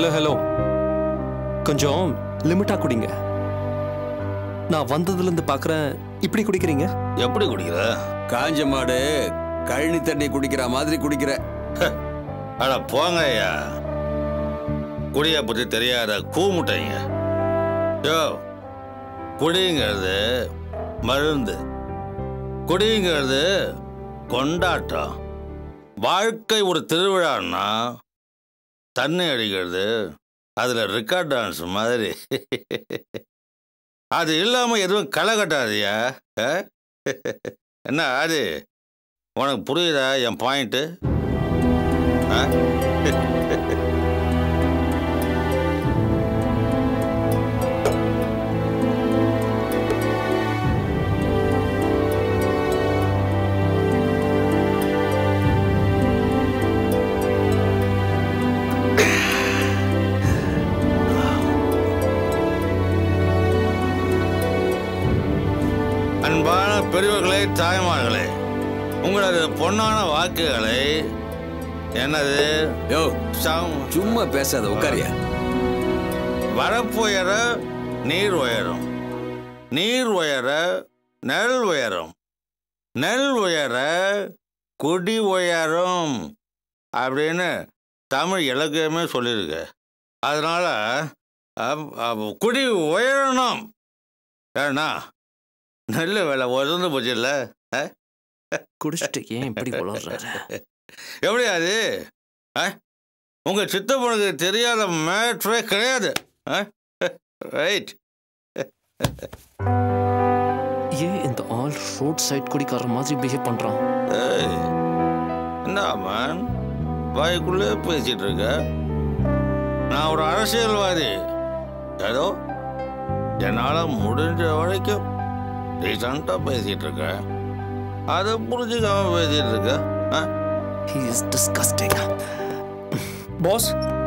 Hello hello கொஞ்சம் லிமிட்டா குடிங்க நான் வந்ததுல இருந்து பாக்குறேன் இப்படி குடிக்கிறீங்க எப்படி குடிக்கிற காஞ்ச மாடு கழனி தண்ணி குடிக்கிற மாதிரி குடிக்கிற அட போங்க ஐயா குடிய பத்தி தெரியாத கூமுட்டைங்க யோ குடிங்கிறது மருந்து குடிங்கிறது கொண்டாட்டம் வாழ்க்கை ஒரு திருவிழான்னா தண்ணி அடிக்கிறது அதில் ரெக்கார்ட் டான்ஸ் மாதிரி அது இல்லாமல் எதுவும் களை கட்டாதியா ஆ? என்ன அது உனக்கு புரியுதா என் பாயிண்ட்டு ஆ அன்பான பெரியவர்களே தாய்மார்களே உங்களது பொன்னான வாக்குகளை எனது யோ சம் சும்மா பேசாத உட்காரியா வரப்புயர நீர் உயரும் நீர் உயர நெல் உயரும் நெல் உயர குடி உயரும் அப்படின்னு தமிழ் இலக்கியமே சொல்லியிருக்கு அதனால அப்- அப்- குடி உயரணும் ஏன்னா நெல் விலை உயர்ந்து போச்சு இல்லை குடிச்சிட்டு ஏன் இப்படி வளர்றாரு எப்படி அது ஆ? உங்க சித்தப்பனுக்கு தெரியாத மேட்ரே கிடையாது ரைட் ஏன் இந்த ஆல் ரோட் சைட் குடிக்கார மாதிரி பிஹேவ் பண்றான் என்ன மேன் வாய்க்குள்ளே பேசிட்டு இருக்க நான் ஒரு அரசியல்வாதி ஏதோ என்னால் முடிஞ்ச வரைக்கும் ரீசண்டாக பேசிட்டு இருக்கேன் அதை புரிஞ்சுக்காம பேசிட்டு இருக்க ஆ? He is disgusting. பாஸ்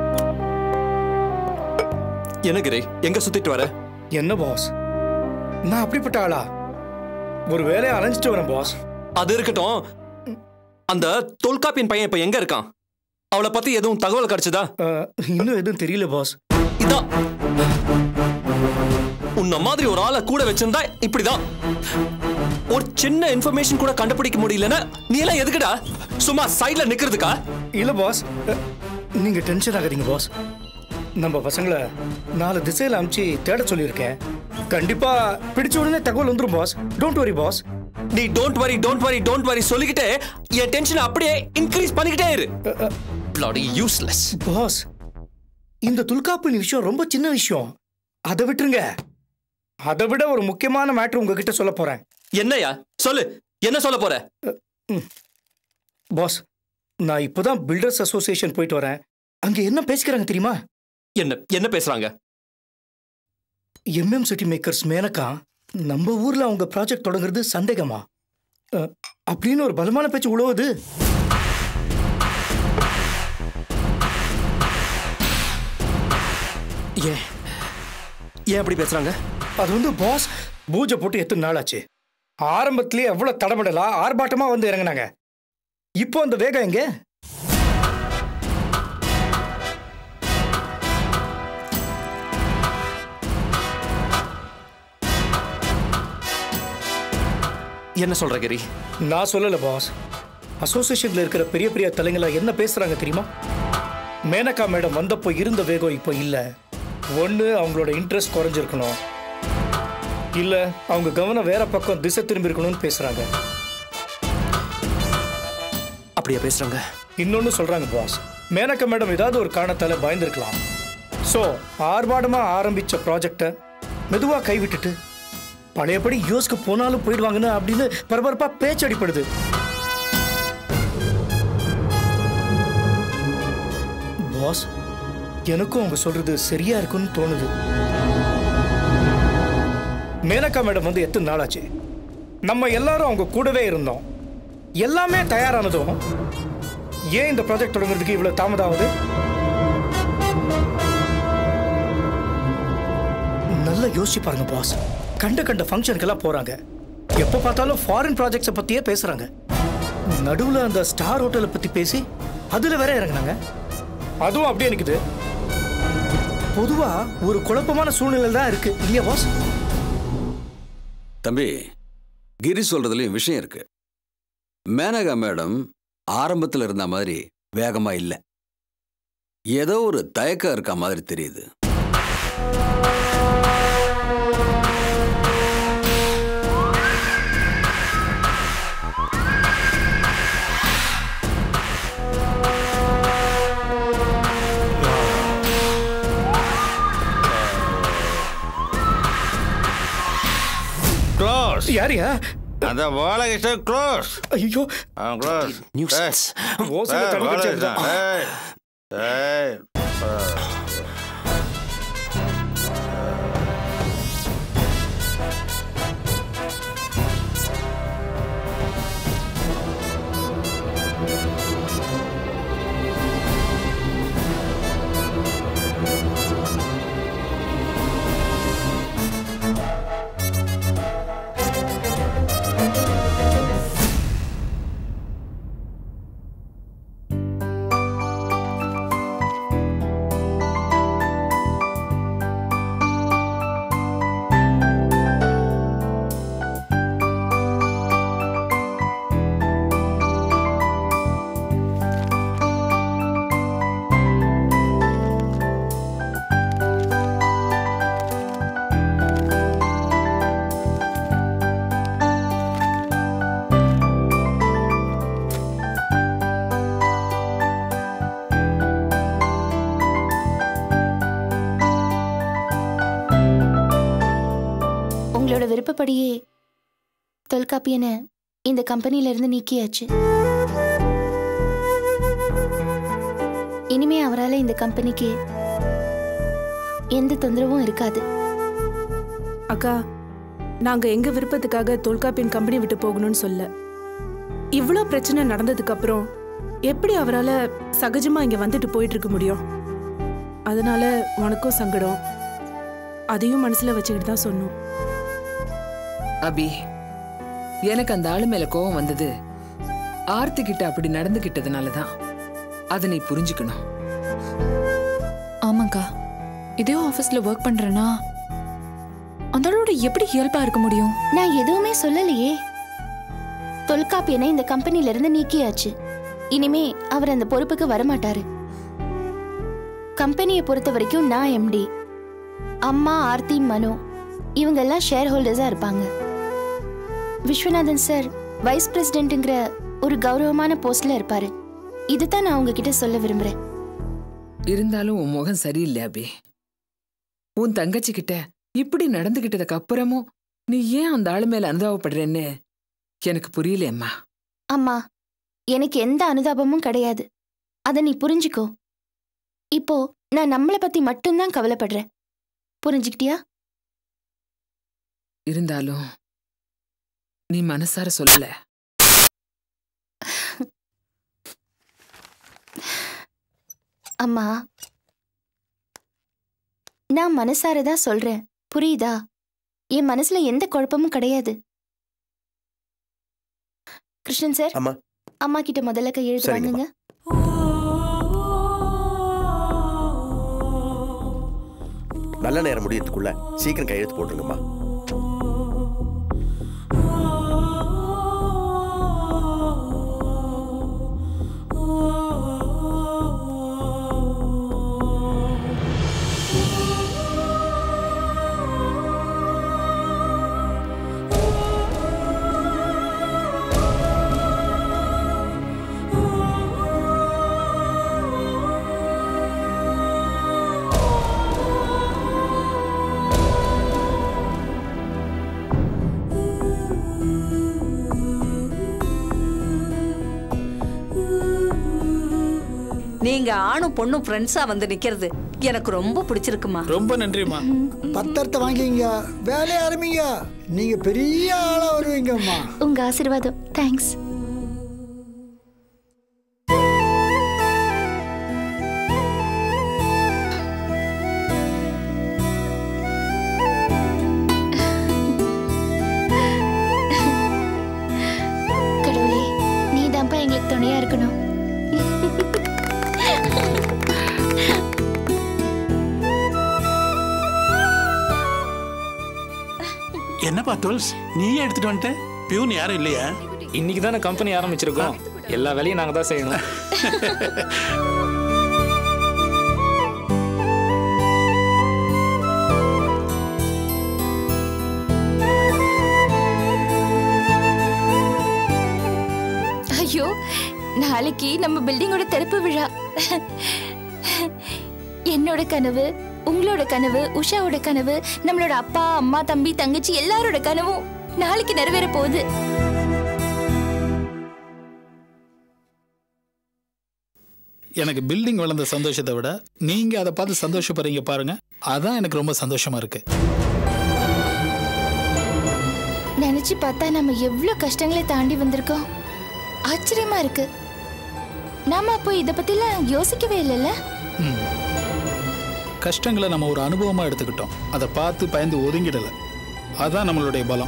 என்ன கிரே எங்க சுத்திட்டு வர என்ன பாஸ் நான் அப்படிப்பட்ட ஆளா ஒரு வேலையை அலைஞ்சிட்டு வரேன் பாஸ் அது இருக்கட்டும் அந்த தொல்காப்பியன் பையன் இப்ப எங்க இருக்கான் அவளை பத்தி எதுவும் தகவல் கிடைச்சதா அஹ், இன்னும் எதுவும் தெரியல பாஸ் இதான் உன்ன மாதிரி ஒரு ஆளை கூட வச்சிருந்தா இப்படிதான் ஒரு சின்ன இன்ஃபர்மேஷன் கூட கண்டுபிடிக்க முடியலன்னா நீ எல்லாம் எதுக்குடா சும்மா சைடுல நிக்கிறதுக்கா இல்ல பாஸ் அஹ், நீங்க டென்ஷன் ஆகாதீங்க பாஸ் நம்ம பசங்களை நாலு திசையில அமுச்சு தேட சொல்லியிருக்கேன் கண்டிப்பா பிடிச்ச உடனே தகவல் வந்துரும் பாஸ் டோன்ட் வரி பாஸ் நீ don't worry don't worry don't worry சொல்லிக்கிட்டே என் டென்ஷன் அப்படியே இன்க்ரீஸ் பண்ணிக்கிட்டே இரு bloody யூஸ்லெஸ் பாஸ் இந்த துல்காப்பின் விஷயம் ரொம்ப சின்ன விஷயம் அதை விட்டுருங்க அதை விட ஒரு முக்கியமான மேட்ரு உங்ககிட்ட சொல்ல போறேன் என்னையா சொல்லு என்ன சொல்ல போற பாஸ் நான் இப்போதான் பில்டர்ஸ் அசோசியேஷன் போயிட்டு வரேன் அங்க என்ன பேசிக்கிறாங்க தெரியுமா என்ன என்ன பேசுறாங்க எம்எம் சிட்டி மேக்கர்ஸ் மேனக்கா நம்ம ஊர்ல அவங்க ப்ராஜெக்ட் தொடங்குறது சந்தேகமா அஹ், அப்படின்னு ஒரு பலமான பேச்சு உழவுது ஏன் ஏன் அப்படி பேசுறாங்க அது வந்து பாஸ் பூஜை போட்டு எத்தனை நாள் ஆச்சு ஆரம்பத்திலேயே எவ்வளவு தடபடலா ஆர்ப்பாட்டமா வந்து இறங்குனாங்க இப்போ அந்த வேகம் எங்க என்ன சொல்ற கிரி நான் சொல்லல பாஸ் அசோசியேஷன்ல இருக்கிற பெரிய பெரிய தலைங்களா என்ன பேசுறாங்க தெரியுமா மேனகா மேடம் வந்தப்போ இருந்த வேகம் இப்போ இல்ல ஒண்ணு அவங்களோட இன்ட்ரெஸ்ட் குறைஞ்சிருக்கணும் இல்ல அவங்க கவனம் வேற பக்கம் திசை திரும்பி இருக்கணும்னு பேசுறாங்க அப்படியா பேசுறாங்க இன்னொன்னு சொல்றாங்க பாஸ் மேனகா மேடம் ஏதாவது ஒரு காரணத்தால பயந்துருக்கலாம் ஸோ ஆர்ப்பாட்டமா ஆரம்பிச்ச ப்ராஜெக்டை மெதுவா கைவிட்டுட்டு பழையபடி யூஎஸ்க்கு போனாலும் போயிடுவாங்கன்னு அப்படின்னு பரபரப்பா பேச்சு அடிப்படுது பாஸ் எனக்கும் அவங்க சொல்றது சரியா இருக்குன்னு தோணுது மேனகா மேடம் வந்து எத்தனை நாள் ஆச்சு நம்ம எல்லாரும் அவங்க கூடவே இருந்தோம் எல்லாமே தயாரானதும் ஏன் இந்த ப்ராஜெக்ட் தொடங்குறதுக்கு இவ்வளவு தாமதம் ஆகுது நல்லா யோசிச்சு பாருங்க பாஸ் கண்ட கண்ட ஃபங்க்ஷனுக்கெல்லாம் போறாங்க எப்போ பார்த்தாலும் ஃபாரின் ப்ராஜெக்ட்ஸை பத்தியே பேசுறாங்க நடுவுல அந்த ஸ்டார் ஹோட்டலை பத்தி பேசி அதுல வேற இறங்குனாங்க அதுவும் அப்படியே நிக்குது பொதுவா ஒரு குழப்பமான சூழ்நிலை தான் இருக்கு இல்லையா பாஸ் தம்பி கிரி சொல்றதுலயும் விஷயம் இருக்கு மேனகா மேடம் ஆரம்பத்தில் இருந்த மாதிரி வேகமா இல்லை ஏதோ ஒரு தயக்கம் இருக்க மாதிரி தெரியுது க்ளோஸ் யாரியா அந்த பாலகிருஷ்ணன் க்ளோஸ் ஐயோ அவன் க்ளோஸ் Nuisance. ஓசையில தண்ணி குடிச்சா உங்களோட விருப்பப்படியே தொல்காப்பியனை இந்த கம்பெனில இருந்து நீக்கியாச்சு இனிமே அவரால இந்த கம்பெனிக்கு எந்த தொந்தரவும் இருக்காது அக்கா நாங்க எங்க விருப்பத்துக்காக தொல்காப்பியன் கம்பெனி விட்டு போகணும்னு சொல்ல இவ்வளோ பிரச்சனை நடந்ததுக்கு அப்புறம் எப்படி அவரால சகஜமா இங்க வந்துட்டு போயிட்டு இருக்க முடியும் அதனால உனக்கும் சங்கடம் அதையும் மனசுல வச்சுக்கிட்டு தான் சொன்னோம் அபி எனக்கு அந்த ஆளு மேல கோவம் வந்தது ஆர்த்தி கிட்ட அப்படி நடந்துகிட்டதுனால தான் அதை நீ புரிஞ்சுக்கணும் ஆமாக்கா இதே ஆஃபீஸ்ல ஒர்க் பண்றேன்னா அந்த ஆளோட எப்படி இயல்பா இருக்க முடியும் நான் எதுவுமே சொல்லலையே தொல்காப்பியனை இந்த கம்பெனில இருந்து நீக்கியாச்சு இனிமே அவர் அந்த பொறுப்புக்கு வரமாட்டாரு கம்பெனியை பொறுத்த வரைக்கும் நான் எம்டி அம்மா ஆர்த்தி மனு இவங்கெல்லாம் ஷேர் ஹோல்டர்ஸா இருப்பாங்க விஸ்வநாதன் சார் வைஸ் பிரசிடென்ட்ங்கிற ஒரு கௌரவமான போஸ்ட்ல இருப்பாரு இதுதான் நான் உங்ககிட்ட சொல்ல விரும்புறேன் இருந்தாலும் உன் முகம் சரியில்லை அபி உன் தங்கச்சி கிட்ட இப்படி நடந்துகிட்டதுக்கு அப்புறமும் நீ ஏன் அந்த ஆளு மேல அனுதாபப்படுறேன்னு எனக்கு புரியலையம்மா அம்மா எனக்கு எந்த அனுதாபமும் கிடையாது அதை நீ புரிஞ்சுக்கோ இப்போ நான் நம்மளை பத்தி மட்டும்தான் கவலைப்படுறேன் புரிஞ்சுக்கிட்டியா இருந்தாலும் நீ மனசார சொல்லல அம்மா நான் மனசார தான் சொல்றேன் புரியுதா என் மனசுல எந்த குழப்பமும் கிடையாது கிருஷ்ணன் சார் அம்மா. அம்மா கிட்ட முதல்ல கையெழுத்து சரிங்கம்மா. வாங்குங்க நல்ல நேரம் முடியறதுக்குள்ள சீக்கிரம் கையெழுத்து போட்டுருங்கம்மா நீங்க ஆணும் பொண்ணும் ஃப்ரெண்ட்ஸா வந்து நிக்கிறது எனக்கு ரொம்ப பிடிச்சிருக்குமா ரொம்ப நன்றிம்மா பத்திரத்தை வாங்கிங்க வேலையை ஆரம்பிங்க நீங்க பெரிய ஆளா வருவீங்கம்மா உங்க ஆசீர்வாதம் தேங்க்ஸ் கடவுளே நீதான்ப்பா எங்களுக்கு துணையா இருக்கணும் என்னப்பா டோல்ஸ் நீயே எடுத்துட்டு வந்துட்ட பியூன் யாரும் இல்லையா இன்னைக்கு தானே கம்பெனி ஆரம்பிச்சிருக்கோம் எல்லா வேலையும் நாங்கள் தான் செய்யணும் ஐயோ நாளைக்கு நம்ம பில்டிங்கோட திறப்பு விழா என்னோட கனவு உங்களோட கனவு உஷாவோட கனவு நம்மளோட அப்பா அம்மா தம்பி தங்கச்சி எல்லாரோட கனவும் நாளைக்கு நிறைவேற போகுது எனக்கு பில்டிங் வளர்ந்த சந்தோஷத்தை விட நீங்க அதை பார்த்து சந்தோஷப்படுறீங்க பாருங்க அதான் எனக்கு ரொம்ப சந்தோஷமா இருக்கு நினைச்சு பார்த்தா நம்ம எவ்வளவு கஷ்டங்களை தாண்டி வந்திருக்கோம் ஆச்சரியமா இருக்கு நாம அப்போ இத பத்திலாம் யோசிக்கவே இல்லைல்ல ம். கஷ்டங்களை நம்ம ஒரு அனுபவமா எடுத்துக்கிட்டோம் அதை பார்த்து பயந்து ஒதுங்கிடல அதான் நம்மளுடைய பலம்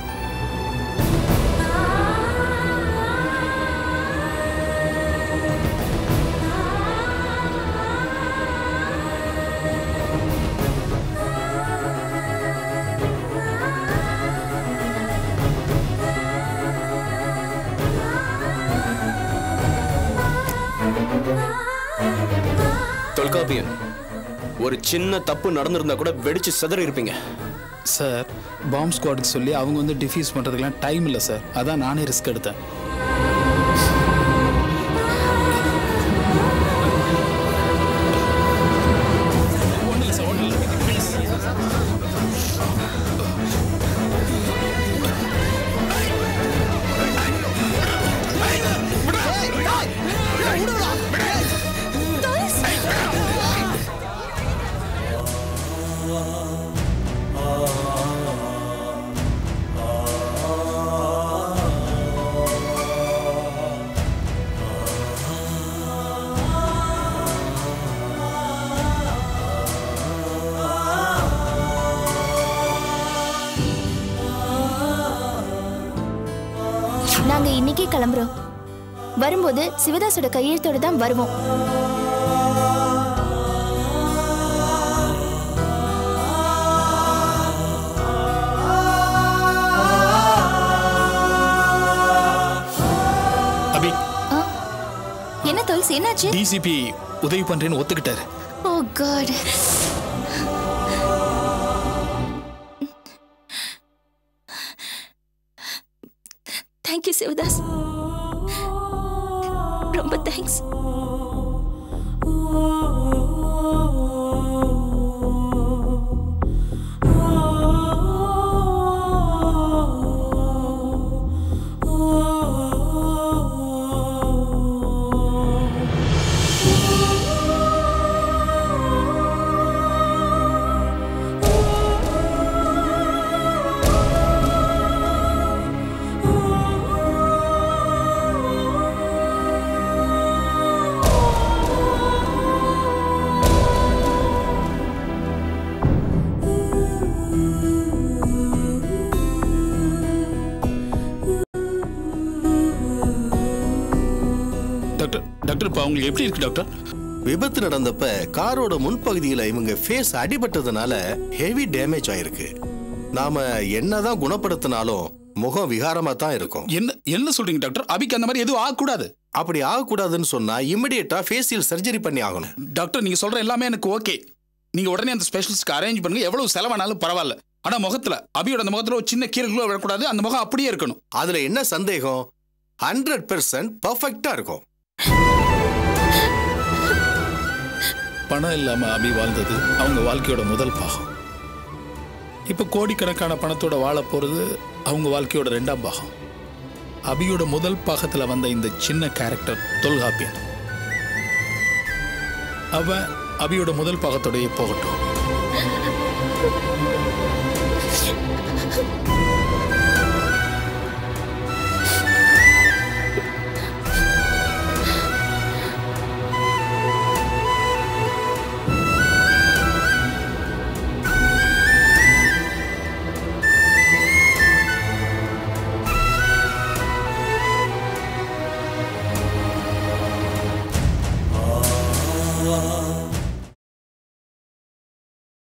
தொல்காப்பியன் ஒரு சின்ன தப்பு நடந்திருந்தா கூட வெடிச்சு சிதறி இருப்பீங்க சார் பாம்ப் ஸ்குவாடுக்கு சொல்லி அவங்க வந்து டிஃப்யூஸ் பண்ணுறதுக்கெலாம் டைம் இல்லை சார் அதான் நானே ரிஸ்க் எடுத்தேன் நாங்க இன்னைக்கே கிளம்புறோம் வரும்போது சிவதாஸோட கையெழுத்தோட தான் வருவோம் அபி என்ன தொல்ஸ் என்னாச்சு டிசிபி உதவி பண்றேன்னு ஒத்துக்கிட்டாரு ஓ காட் தேங்க்யூ சிவதாஸ் ரொம்ப தேங்க்ஸ் டாக்டர் டாக்டர் இப்போ அவங்களுக்கு எப்படி இருக்கு டாக்டர் விபத்து நடந்தப்ப காரோட முன்பகுதியில இவங்க ஃபேஸ் அடிபட்டதுனால ஹெவி டேமேஜ் ஆயிருக்கு நாம என்னதான் குணப்படுத்தினாலும் முகம் விகாரமா தான் இருக்கும் என்ன என்ன சொல்றீங்க டாக்டர் அபிக்கு அந்த மாதிரி எதுவும் ஆகக்கூடாது அப்படி ஆகக்கூடாதுன்னு சொன்னா இமிடியேட்டா ஃபேஷியல் சர்ஜரி பண்ணி ஆகணும் டாக்டர் நீங்க சொல்ற எல்லாமே எனக்கு ஓகே நீங்க உடனே அந்த ஸ்பெஷலிஸ்ட்க்கு அரேஞ்ச் பண்ணுங்க எவ்வளவு செலவானாலும் பரவாயில்ல ஆனா முகத்துல அபியோட அந்த முகத்துல ஒரு சின்ன கீரல் விடக்கூடாது அந்த முகம் அப்படியே இருக்கணும் அதுல என்ன சந்தேகம் ஹண்ட்ரட் பெர்சன்ட் பர்ஃபெக்டா இருக்கும் பணம் இல்லாம அபி வாழ்ந்தது அவங்க வாழ்க்கையோட முதல் பாகம் இப்போ கோடிக்கணக்கான பணத்தோட வாழ போறது அவங்க வாழ்க்கையோட ரெண்டாம் பாகம் அபியோட முதல் பாகத்துல வந்த இந்த சின்ன கேரக்டர் தொல்காப்பியன் அவன் அபியோட முதல் பாகத்தோடயே போகட்டும்